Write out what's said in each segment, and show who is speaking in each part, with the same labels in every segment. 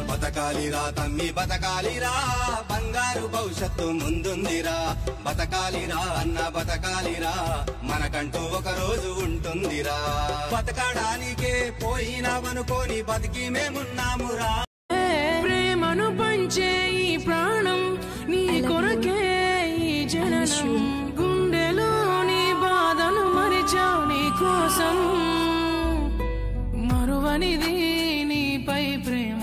Speaker 1: బతకాలిరా తమ్మి బతకాలిరా బంగారు భవిష్యత్తు ముందుందిరా బతకాలిరా అన్న బతకాలిరా మనకంటూ ఒక రోజు ఉంటుందిరా బతకడానికే పోయినామనుకోని బతికి మేమున్నామురా
Speaker 2: ప్రేమను పంచే ఈ ప్రాణం నీ కొరకే ఈ జననం గుండెలో నీ బాధను మరిచా నీ కోసం మరువనిది నీపై ప్రేమ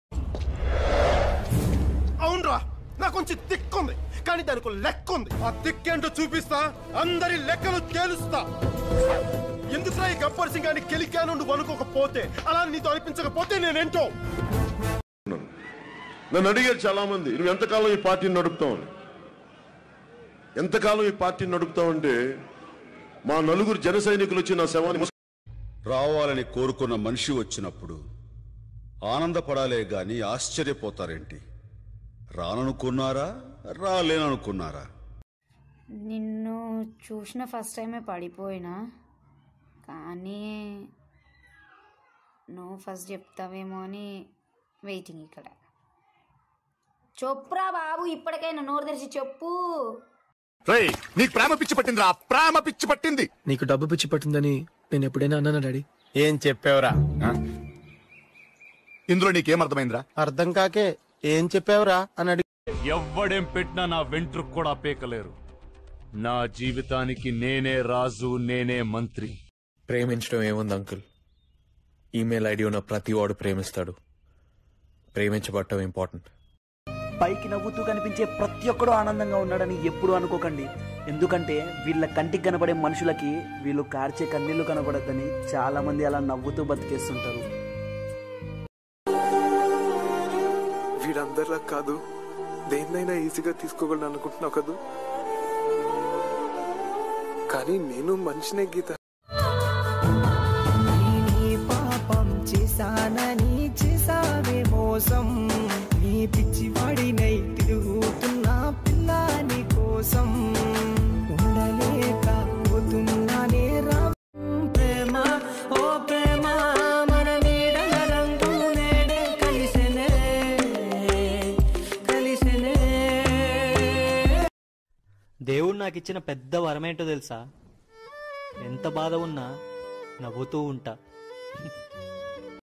Speaker 3: అవునరా నాకు కొంచెం దిక్కుంది కానీ దానికి లెక్క ఉంది ఆ దిక్కేంటో చూపిస్తా అందరి లెక్కలు తేలుస్తా ఎందుకురా ఈ గబ్బర్ సింగ్ అని కెలికాను నువ్వు అనుకోకపోతే అలా నీతో అనిపించకపోతే నేనేంటో
Speaker 4: నన్ను అడిగారు చాలా మంది నువ్వు ఎంతకాలం ఈ పార్టీని నడుపుతావు అని ఎంతకాలం ఈ పార్టీని నడుపుతావంటే మా నలుగురు జన సైనికులు వచ్చి నా శవాన్ని ముస్-
Speaker 5: రావాలని కోరుకున్న మనిషి వచ్చినప్పుడు ఆనందపడాలే గాని ఆశ్చర్యపోతారేంటి రాననుకున్నారా రాలేననుకున్నారా
Speaker 6: నిన్ను చూసిన ఫస్ట్ టైమే పడిపోయినా కానీ నువ్వు ఫస్ట్ చెప్తావేమో అని వెయిటింగ్ ఇక్కడ చెప్పురా బాబు ఇప్పటికైనా నోరు తెరిచి చెప్పు
Speaker 7: రేయ్ నీకు ప్రేమ పిచ్చి పట్టిందిరా ప్రేమ పిచ్చి పట్టింది
Speaker 8: నీకు డబ్బు పిచ్చి పట్టిందని నేను ఎప్పుడైనా అన్నానా డాడీ
Speaker 7: ఏం చెప్పావురా ఇందులో నీకేం అర్థమైందిరా
Speaker 3: అర్థం కాకే ఏం చెప్పావురా అని అడిగి
Speaker 9: ఎవ్వడేం పెట్టినా నా వెంట్రుకు కూడా పీకలేరు నా జీవితానికి నేనే రాజు నేనే మంత్రి
Speaker 8: ప్రేమించడం ఏముంది అంకుల్ ఈమెయిల్ ఐడి ఉన్న ప్రతి వాడు ప్రేమిస్తాడు ప్రేమించబడటం ఇంపార్టెంట్
Speaker 10: పైకి నవ్వుతూ కనిపించే ప్రతి ఒక్కడు ఆనందంగా ఉన్నాడని ఎప్పుడు అనుకోకండి ఎందుకంటే వీళ్ళ కంటికి కనబడే మనుషులకి వీళ్ళు కార్చే కన్నీళ్లు కనబడద్దని చాలా మంది అలా నవ్వుతూ బతికేస్తుంటారు
Speaker 11: వీడందరిలా కాదు దేన్నైనా ఈజీగా తీసుకోగలను అనుకుంటున్నావు కదూ కానీ నేను మనిషినే గీత
Speaker 2: నీ పాపం చేశానని చేసావే మోసం నీ పిచ్చివాడినై తిరుగుతున్నా పిల్లాని కోసం ఉండలేక పోతున్నానే రా ప్రేమ ఓ ప్రేమ మన నీడల రంగు నేడే కలిసెనే కలిసెనే
Speaker 10: దేవుడు నాకు ఇచ్చిన పెద్ద వరమేంటో తెలుసా ఎంత బాధ ఉన్నా నవ్వుతూ ఉంటా